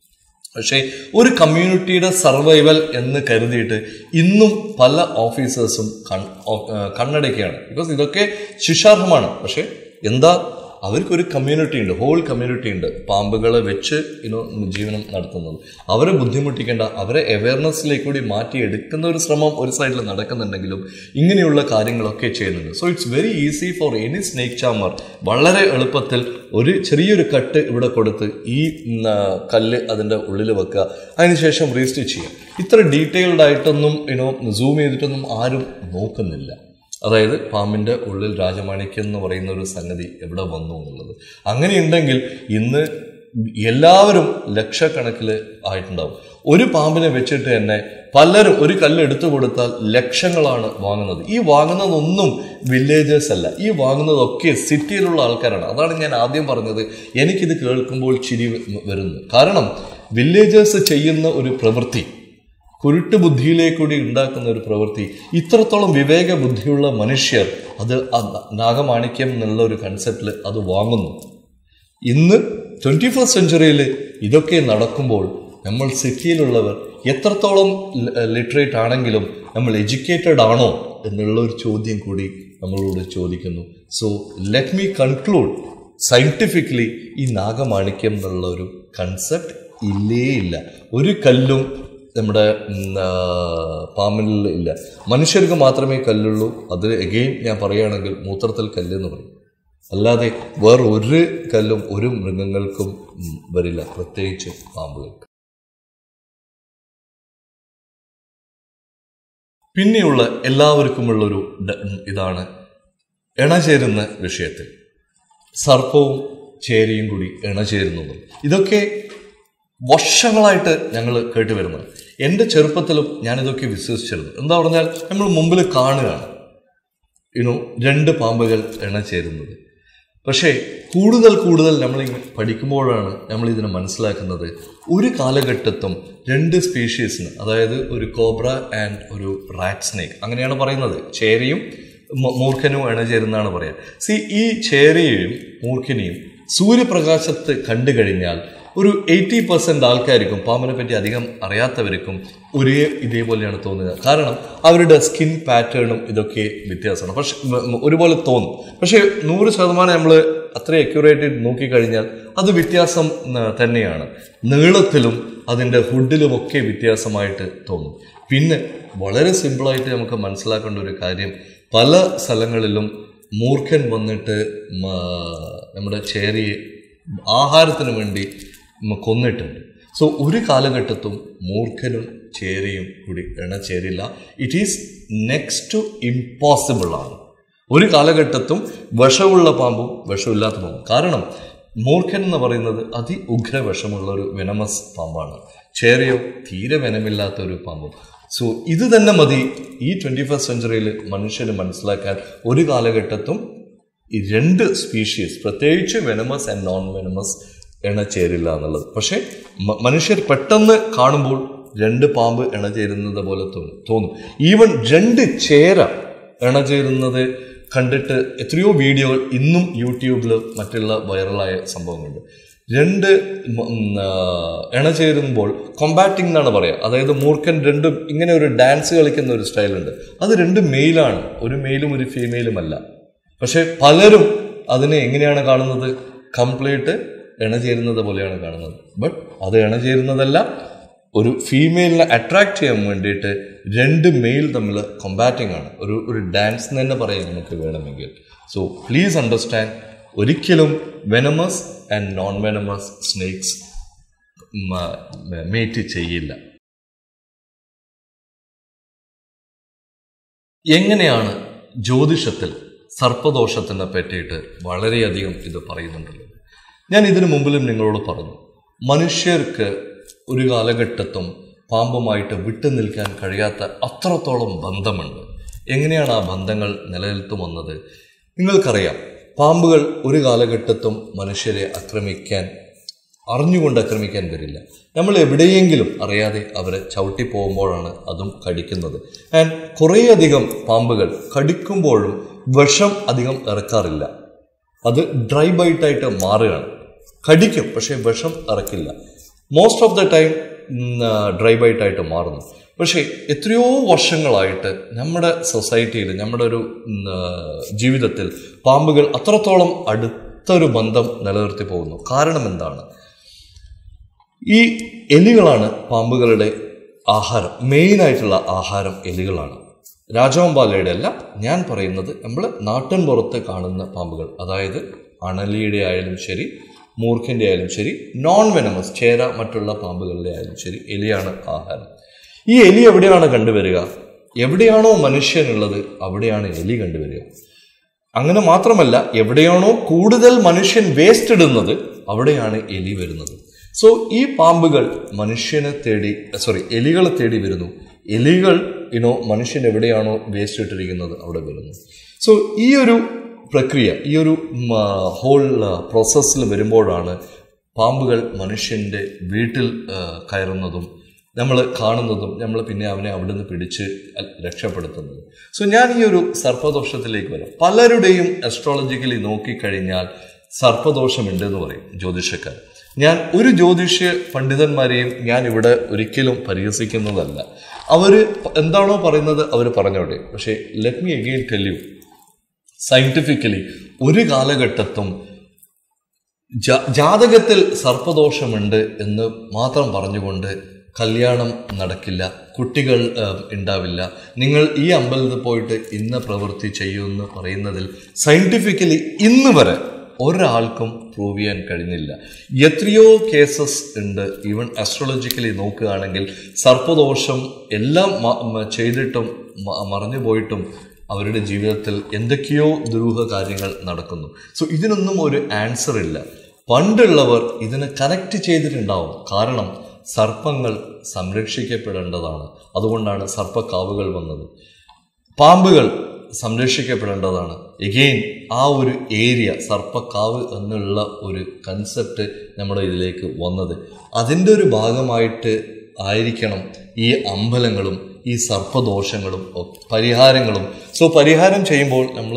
പക്ഷേ ഒരു കമ്മ്യൂണിറ്റിയുടെ സർവൈവൽ എന്ന് കരുതിയിട്ട് ഇന്നും പല ഓഫീസേഴ്സും കൺ ഓ- ആ, കണ്ണടയ്ക്കുകയാണ് ബിക്കോസ് ഇതൊക്കെ ശിക്ഷാർഹമാണ് പക്ഷേ എന്താ അവർക്കൊരു കമ്മ്യൂണിറ്റി ഉണ്ട് ഹോൾ കമ്മ്യൂണിറ്റി ഉണ്ട് പാമ്പുകളെ വെച്ച് ഇനോ ജീവനം നടത്തുന്നത് അവരെ ബുദ്ധിമുട്ടിക്കേണ്ട അവരെ അവയർനെസ്സിലേക്ക് കൂടി മാറ്റിയെടുക്കുന്ന ഒരു ശ്രമം ഒരു സൈഡിൽ നടക്കുന്നുണ്ടെങ്കിലും ഇങ്ങനെയുള്ള കാര്യങ്ങളൊക്കെ ചെയ്യുന്നുണ്ട് so it's very easy for any snake charmer വളരെ എളുപ്പത്തിൽ ഒരു ചെറിയൊരു കട്ട് ഇവിടെ കൊടുത്ത് ഈ ഉം, ആ, കല്ല് അതിൻ്റെ ഉള്ളിൽ വെക്കുക അതിനുശേഷം റീസ്റ്റിച്ച് ചെയ്യുക ഇത്ര ഡീറ്റെയിൽഡ് ആയിട്ടൊന്നും ഇനോ സൂം ചെയ്തിട്ടൊന്നും ആരും നോക്കുന്നില്ല അതായത് പാമ്പിൻ്റെ ഉള്ളിൽ രാജമാണിക്യം എന്ന് പറയുന്ന ഒരു സംഗതി എവിടെ വന്നു എന്നുള്ളത് അങ്ങനെയുണ്ടെങ്കിൽ ഇന്ന് എല്ലാവരും ലക്ഷക്കണക്കിൽ ആയിട്ടുണ്ടാവും ഒരു പാമ്പിനെ വെച്ചിട്ട് തന്നെ പലരും ഒരു കല്ല് എടുത്തു കൊടുത്താൽ ലക്ഷങ്ങളാണ് വാങ്ങുന്നത് ഈ വാങ്ങുന്നതൊന്നും വില്ലേജേഴ്സ് അല്ല ഈ വാങ്ങുന്നതൊക്കെ സിറ്റിയിലുള്ള ആൾക്കാരാണ് അതാണ് ഞാൻ ആദ്യം പറഞ്ഞത് എനിക്കിത് കേൾക്കുമ്പോൾ ചിരി വ- വരുന്നു കാരണം വില്ലേജേഴ്സ് ചെയ്യുന്ന ഒരു പ്രവൃത്തി കുരുട്ട് ബുദ്ധിയിലേക്കൂടി ഉണ്ടാക്കുന്ന ഒരു പ്രവൃത്തി ഇത്രത്തോളം വിവേക ബുദ്ധിയുള്ള മനുഷ്യർ അത് ആ നാഗമാണിക്യം എന്നുള്ള ഒരു കൺസെപ്റ്റിൽ അത് വാങ്ങുന്നു ഇന്ന് ട്വൻറ്റി ഫസ്റ്റ് സെഞ്ചുറിയിൽ ഇതൊക്കെ നടക്കുമ്പോൾ നമ്മൾ സിറ്റിയിലുള്ളവർ എത്രത്തോളം ലിറ്ററേറ്റ് ആണെങ്കിലും നമ്മൾ എഡ്യൂക്കേറ്റഡ് ആണോ എന്നുള്ള ഒരു ചോദ്യം കൂടി നമ്മളോട് ചോദിക്കുന്നു so let me conclude scientifically ഈ നാഗമാണിക്യം എന്നുള്ള ഒരു കൺസെപ്റ്റ് ഇല്ലേ ഇല്ല ഒരു കല്ലും നമ്മുടെ ഉം, ആ, പാമ്പിൽ ഇല്ല മനുഷ്യർക്ക് മാത്രമേ കല്ലുള്ളൂ അത് എഗെയിൻ ഞാൻ പറയുകയാണെങ്കിൽ മൂത്രത്തിൽ കല്ല് എന്ന് പറയും അല്ലാതെ വേറെ ഒരു കല്ലും ഒരു മൃഗങ്ങൾക്കും ഉം, വരില്ല പ്രത്യേകിച്ച് പാമ്പുകൾക്ക് പിന്നെയുള്ള എല്ലാവർക്കുമുള്ളൊരു ഡ- ഇതാണ് ഇണചേരുന്ന വിഷയത്തിൽ സർപ്പവും ചേരിയും കൂടി ഇണചേരുന്നു എന്നുള്ളത്. ഇതൊക്കെ വർഷങ്ങളായിട്ട് ഞങ്ങൾ കേട്ട് വരുന്നത് എൻ്റെ ചെറുപ്പത്തിലും ഞാനിതൊക്കെ വിശ്വസിച്ചിരുന്നു എന്താ പറഞ്ഞാൽ നമ്മൾ മുമ്പിൽ കാണുകയാണ് യുനോ രണ്ട് പാമ്പുകൾ ഇണചേരുന്നത് പക്ഷേ കൂടുതൽ കൂടുതൽ നമ്മൾ പഠിക്കുമ്പോഴാണ് നമ്മൾ ഇതിനെ മനസ്സിലാക്കുന്നത് ഒരു കാലഘട്ടത്തും രണ്ട് സ്പീഷീസിന് അതായത് ഒരു കോബ്ര ആൻഡ് ഒരു റാറ്റ് സ്നേക്ക് അങ്ങനെയാണ് പറയുന്നത് ചേരയും മൂ- മൂർഖനും ഇണചേരുന്നതാണ് പറയുക സി ഈ ചേരയെയും മൂർഖനെയും സൂര്യപ്രകാശത്ത് കണ്ടു കഴിഞ്ഞാൽ ഒരു എയ്റ്റി പെർസെന്റ് ആൾക്കാർക്കും പാമ്പിനെ പറ്റി അധികം അറിയാത്തവർക്കും ഒരേ ഇതേപോലെയാണ് തോന്നുക കാരണം അവരുടെ സ്കിൻ പാറ്റേണും ഇതൊക്കെ വ്യത്യാസമാണ് പക്ഷെ മ- മ- ഒരുപോലെ തോന്നും പക്ഷേ നൂറ് ശതമാനം നമ്മൾ അത്ര അക്യൂറേറ്റ് നോക്കിക്കഴിഞ്ഞാൽ അത് വ്യത്യാസം ആ, തന്നെയാണ് നീളത്തിലും അതിൻ്റെ ഹുഡിലും ഒക്കെ വ്യത്യാസമായിട്ട് തോന്നും പിന്നെ വളരെ സിമ്പിളായിട്ട് നമുക്ക് മനസ്സിലാക്കേണ്ട ഒരു കാര്യം പല സ്ഥലങ്ങളിലും മൂർഖൻ വന്നിട്ട് മ- നമ്മുടെ ചേരിയെ ആഹാരത്തിന് വേണ്ടി മ- കൊന്നിട്ടുണ്ട് സോ ഒരു കാലഘട്ടത്തും മൂർഖനും ചേരിയും കൂടി ഇണചേരില്ല it is next to impossible ആണ് ഒരു കാലഘട്ടത്തും വിഷമുള്ള പാമ്പും വിഷമില്ലാത്ത പാമ്പും കാരണം മൂർഖൻ എന്ന് പറയുന്നത് അതി ഉഗ്ര വിഷമുള്ള ഒരു വെനമസ് പാമ്പാണ് ചേരയോ തീരെ വെനമില്ലാത്ത ഒരു പാമ്പും സോ ഇത് തന്നെ മതി ഈ ട്വന്റി ഫസ്റ്റ് സെഞ്ചുറിയിൽ മനുഷ്യന് മനസ്സിലാക്കാൻ ഒരു കാലഘട്ടത്തും ഈ രണ്ട് സ്പീഷീസ് പ്രത്യേകിച്ച് വെനമസ് ആൻഡ് നോൺ വെനമസ് ഇണചേരില്ല എന്നുള്ളത് പക്ഷേ മ- മനുഷ്യർ പെട്ടെന്ന് കാണുമ്പോൾ രണ്ട് പാമ്പ് ഇണചേരുന്നത് പോലെ തോന്നും തോന്നും ഈവൻ രണ്ട് ചേര ഇണചേരുന്നത് കണ്ടിട്ട് എത്രയോ വീഡിയോകൾ ഇന്നും യൂട്യൂബിൽ മറ്റുള്ള വൈറലായ സംഭവങ്ങളുണ്ട് രണ്ട് മ- ഉം, ആ, ഇണചേരുമ്പോൾ കൊമ്പാറ്റിംഗ് എന്നാണ് പറയുക അതായത് മൂർഖൻ രണ്ടും ഇങ്ങനെ ഒരു ഡാൻസ് കളിക്കുന്ന ഒരു സ്റ്റൈലുണ്ട് അത് രണ്ട് മെയിലാണ് ഒരു മെയിലും ഒരു ഫീമെയിലും അല്ല പക്ഷെ പലരും അതിനെ എങ്ങനെയാണ് കാണുന്നത് കംപ്ലീറ്റ് ഇണചേരുന്നത് പോലെയാണ് കാണുന്നത് ബട്ട് അത് ഇണചേരുന്നതല്ല ഒരു ഫീമെയിലിനെ അട്രാക്ട് ചെയ്യാൻ വേണ്ടിയിട്ട് രണ്ട് മെയിൽ തമ്മിൽ കൊമ്പാറ്റിംഗ് ആണ് ഒരു ഒരു ഡാൻസ് എന്ന് തന്നെ പറയാം നമുക്ക് വേണമെങ്കിൽ സോ പ്ലീസ് അണ്ടർസ്റ്റാൻഡ് ഒരിക്കലും venomous and non venomous snakes mate ചെയ്യില്ല എങ്ങനെയാണ് ജ്യോതിഷത്തിൽ സർപ്പദോഷത്തിനെ പറ്റിയിട്ട് വളരെയധികം ഇത് പറയുന്നുണ്ടല്ലോ ഞാൻ ഇതിനു മുമ്പിലും നിങ്ങളോട് പറഞ്ഞു മനുഷ്യർക്ക് ഒരു കാലഘട്ടത്തും പാമ്പുമായിട്ട് വിട്ടു നിൽക്കാൻ കഴിയാത്ത അത്രത്തോളം ബന്ധമുണ്ട് എങ്ങനെയാണ് ആ ബന്ധങ്ങൾ നിലനിൽത്തു വന്നത് നിങ്ങൾക്കറിയാം പാമ്പുകൾ ഒരു കാലഘട്ടത്തും മനുഷ്യരെ ആക്രമിക്കാൻ അറിഞ്ഞുകൊണ്ട് ആക്രമിക്കാൻ വരില്ല നമ്മൾ എവിടെയെങ്കിലും അറിയാതെ അവരെ ചവിട്ടി പോകുമ്പോഴാണ് അതും കടിക്കുന്നത് ആൻഡ് കുറേയധികം പാമ്പുകൾ കടിക്കുമ്പോഴും വിഷം അധികം ഇറക്കാറില്ല അത് ഡ്രൈ ബൈറ്റായിട്ട് മാറുകയാണ് കടിക്കും പക്ഷേ വിഷം ഇറക്കില്ല most of the time dry ബൈറ്റായിട്ട് മാറുന്നു പക്ഷേ എത്രയോ വർഷങ്ങളായിട്ട് നമ്മുടെ സൊസൈറ്റിയിൽ നമ്മുടെ ഒരു ഉം, ആ, ജീവിതത്തിൽ പാമ്പുകൾ അത്രത്തോളം അടുത്തൊരു ബന്ധം നിലനിർത്തി പോകുന്നു കാരണം എന്താണ് ഈ എലികളാണ് പാമ്പുകളുടെ ആഹാരം മെയിനായിട്ടുള്ള ആഹാരം എലികളാണ് രാജവമ്പാലയുടെ അല്ല ഞാൻ പറയുന്നത് നമ്മൾ നാട്ടിൻ പുറത്ത് കാണുന്ന പാമ്പുകൾ അതായത് അണലിയുടെ ആയാലും ശരി മൂർഖൻ്റെ ആയാലും ശരി നോൺ വെനമസ് ചേര മറ്റുള്ള പാമ്പുകളുടെ ആയാലും ശരി എലിയാണ് ആഹാരം ഈ എലി എവിടെയാണ് കണ്ടുവരിക എവിടെയാണോ മനുഷ്യനുള്ളത് അവിടെയാണ് എലി കണ്ടുവരിക അങ്ങനെ മാത്രമല്ല എവിടെയാണോ കൂടുതൽ മനുഷ്യൻ വേസ്റ്റ് ഇടുന്നത് അവിടെയാണ് എലി വരുന്നത് സോ ഈ പാമ്പുകൾ മനുഷ്യനെ തേടി സോറി എലികളെ തേടി വരുന്നു എലികൾ ഇനോ മനുഷ്യൻ എവിടെയാണോ വേസ്റ്റ് ഇട്ടിരിക്കുന്നത് അവിടെ വരുന്നു സോ ഈ ഒരു പ്രക്രിയ ഈ ഒരു ഹോൾ പ്രോസസ്സിൽ വരുമ്പോഴാണ് പാമ്പുകൾ മനുഷ്യൻ്റെ വീട്ടിൽ ആ, കയറുന്നതും നമ്മൾ കാണുന്നതും നമ്മൾ പിന്നെ അവനെ അവിടെ നിന്ന് പിടിച്ച് അൽ- രക്ഷപ്പെടുത്തുന്നതും സോ ഞാൻ ഈ ഒരു സർപ്പദോഷത്തിലേക്ക് വരാം പലരുടെയും അസ്ട്രോളജിക്കലി നോക്കിക്കഴിഞ്ഞാൽ സർപ്പദോഷമുണ്ട് എന്ന് പറയും ജ്യോതിഷക്കാർ ഞാൻ ഒരു ജ്യോതിഷ പണ്ഡിതന്മാരെയും ഞാൻ ഇവിടെ ഒരിക്കലും പരിഹസിക്കുന്നതല്ല അവർ എന്താണോ പറയുന്നത് അവർ പറഞ്ഞോട്ടെ പക്ഷേ let me again tell you scientifically ഒരു കാലഘട്ടത്തും ജാ- ജാതകത്തിൽ സർപ്പദോഷമുണ്ട് എന്ന് മാത്രം പറഞ്ഞുകൊണ്ട് കല്യാണം നടക്കില്ല കുട്ടികൾ ആ, ഉണ്ടാവില്ല നിങ്ങൾ ഈ അമ്പലത്തിൽ പോയിട്ട് ഇന്ന പ്രവൃത്തി ചെയ്യുമെന്ന് പറയുന്നതിൽ സയന്റിഫിക്കലി ഇന്ന് വരെ ഒരാൾക്കും പ്രൂവ് ചെയ്യാൻ കഴിഞ്ഞില്ല എത്രയോ കേസസ് ഉണ്ട് ഈവൻ അസ്ട്രോളജിക്കലി നോക്കുകയാണെങ്കിൽ സർപ്പദോഷം എല്ലാം മ- മ- ചെയ്തിട്ടും മ- മറഞ്ഞു പോയിട്ടും അവരുടെ ജീവിതത്തിൽ എന്തൊക്കെയോ ദുരൂഹ കാര്യങ്ങൾ നടക്കുന്നു സോ ഇതിനൊന്നും ഒരു ആൻസർ ഇല്ല പണ്ടുള്ളവർ ഇതിനെ കണക്ട് ചെയ്തിട്ടുണ്ടാവും കാരണം സർപ്പങ്ങൾ സംരക്ഷിക്കപ്പെടേണ്ടതാണ് അതുകൊണ്ടാണ് സർപ്പക്കാവുകൾ വന്നത് പാമ്പുകൾ സംരക്ഷിക്കപ്പെടേണ്ടതാണ് എഗെയിൻ ആ ഒരു ഏരിയ സർപ്പക്കാവ് എന്നുള്ള ഒരു കൺസെപ്റ്റ് നമ്മുടെ ഇതിലേക്ക് വന്നത് അതിൻ്റെ ഒരു ഭാഗമായിട്ട് ആയിരിക്കണം ഈ അമ്പലങ്ങളും ഈ സർപ്പദോഷങ്ങളും ഒ- പരിഹാരങ്ങളും സോ പരിഹാരം ചെയ്യുമ്പോൾ നമ്മൾ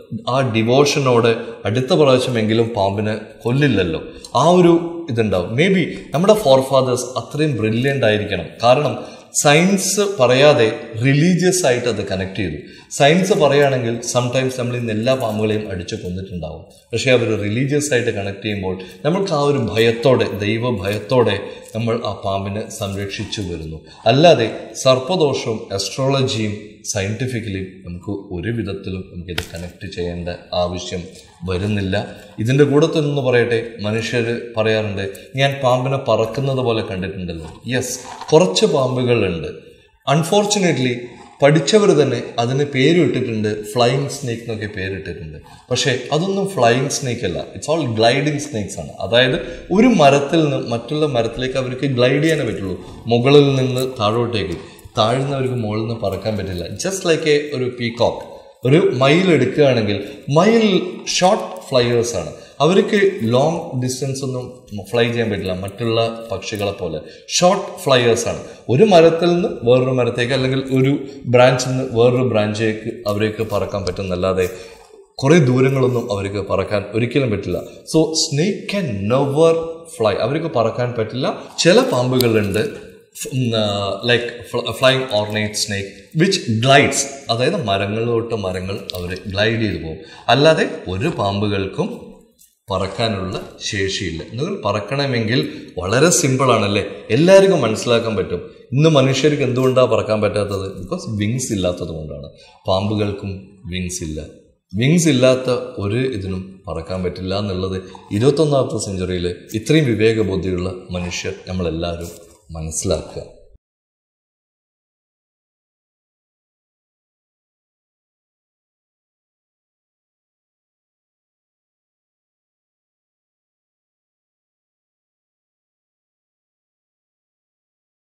ആ ഡിവോഷനോട് അടുത്ത പ്രാവശ്യമെങ്കിലും പാമ്പിനെ കൊല്ലില്ലല്ലോ ആ ഒരു ഇതുണ്ടാവും മേ ബി നമ്മുടെ ഫോർ ഫാദേഴ്സ് അത്രയും ബ്രില്യൻ്റ് ആയിരിക്കണം കാരണം സയൻസ് പറയാതെ റിലീജിയസ് ആയിട്ട് അത് കണക്ട് ചെയ്തു സയൻസ് പറയുകയാണെങ്കിൽ സംടൈംസ് നമ്മൾ ഇന്ന് എല്ലാ പാമ്പുകളെയും അടിച്ചു കൊന്നിട്ടുണ്ടാവും പക്ഷേ അവർ റിലീജിയസ് ആയിട്ട് കണക്ട് ചെയ്യുമ്പോൾ നമ്മൾക്ക് ആ ഒരു ഭയത്തോടെ ദൈവ ഭയത്തോടെ നമ്മൾ ആ പാമ്പിനെ സംരക്ഷിച്ചു വരുന്നു അല്ലാതെ സർപ്പദോഷവും അസ്ട്രോളജിയും സയൻറ്റിഫിക്കലി നമുക്ക് ഒരു വിധത്തിലും നമുക്കിത് കണക്ട് ചെയ്യേണ്ട ആവശ്യം വരുന്നില്ല ഇതിൻ്റെ കൂടെ തന്നെ പറയട്ടെ മനുഷ്യർ പറയാറുണ്ട് ഞാൻ പാമ്പിനെ പറക്കുന്നത് പോലെ കണ്ടിട്ടുണ്ടല്ലോ യെസ് കുറച്ച് പാമ്പുകളുണ്ട് അൺഫോർച്ചുനേറ്റ്ലി പഠിച്ചവർ തന്നെ അതിന് പേരിട്ടിട്ടുണ്ട് ഫ്ലൈയിങ് സ്നേക്ക് എന്നൊക്കെ പേരിട്ടിട്ടുണ്ട് പക്ഷേ അതൊന്നും ഫ്ലൈയിങ് സ്നേക്ക് അല്ല ഇറ്റ്സ് ഓൾ ഗ്ലൈഡിങ് സ്നേക്സ് ആണ് അതായത് ഒരു മരത്തിൽ നിന്ന് മറ്റുള്ള മരത്തിലേക്ക് അവർക്ക് ഗ്ലൈഡ് ചെയ്യാനേ പറ്റുള്ളൂ മുകളിൽ നിന്ന് താഴോട്ടേക്ക് താഴ്ന്നവർക്ക് മുകളിൽ നിന്ന് പറക്കാൻ പറ്റില്ല ജസ്റ്റ് ലൈക്ക് എ ഒരു പീകോക്ക് ഒരു മയിൽ എടുക്കുകയാണെങ്കിൽ മയിൽ ഷോർട്ട് ഫ്ലൈയേഴ്സ് ആണ് അവർക്ക് ലോങ് ഡിസ്റ്റൻസ് ഒന്നും ഫ്ലൈ ചെയ്യാൻ പറ്റില്ല മറ്റുള്ള പക്ഷികളെ പോലെ ഷോർട്ട് ഫ്ലൈയേഴ്സ് ആണ് ഒരു മരത്തിൽ നിന്ന് വേറൊരു മരത്തേക്ക് അല്ലെങ്കിൽ ഒരു ബ്രാഞ്ചിൽ നിന്ന് വേറൊരു ബ്രാഞ്ചിലേക്ക് അവർക്ക് പറക്കാൻ പറ്റുന്നല്ലാതെ കുറേ ദൂരങ്ങളൊന്നും അവർക്ക് പറക്കാൻ ഒരിക്കലും പറ്റില്ല so snake can never fly അവർക്ക് പറക്കാൻ പറ്റില്ല ചില പാമ്പുകളുണ്ട് like flying ornate snake which glides അതായത് മരങ്ങളിലോട്ട് മരങ്ങൾ അവർ ഗ്ലൈഡ് ചെയ്തു പോകും അല്ലാതെ ഒരു പാമ്പുകൾക്കും പറക്കാനുള്ള ശേഷിയില്ല നിങ്ങൾ പറക്കണമെങ്കിൽ വളരെ സിമ്പിളാണല്ലേ എല്ലാവർക്കും മനസ്സിലാക്കാൻ പറ്റും ഇന്ന് മനുഷ്യർക്ക് എന്തുകൊണ്ടാണ് പറക്കാൻ പറ്റാത്തത് ബിക്കോസ് വിങ്സ് ഇല്ലാത്തത് കൊണ്ടാണ് പാമ്പുകൾക്കും വിങ്സ് ഇല്ല വിങ്സ് ഇല്ലാത്ത ഒരു ഇതിനും പറക്കാൻ പറ്റില്ല എന്നുള്ളത് ഇരുപത്തൊന്നാമത്തെ സെഞ്ചുറിയിൽ ഇത്രയും വിവേകബുദ്ധിയുള്ള മനുഷ്യർ നമ്മളെല്ലാവരും മനസ്സിലാക്കുക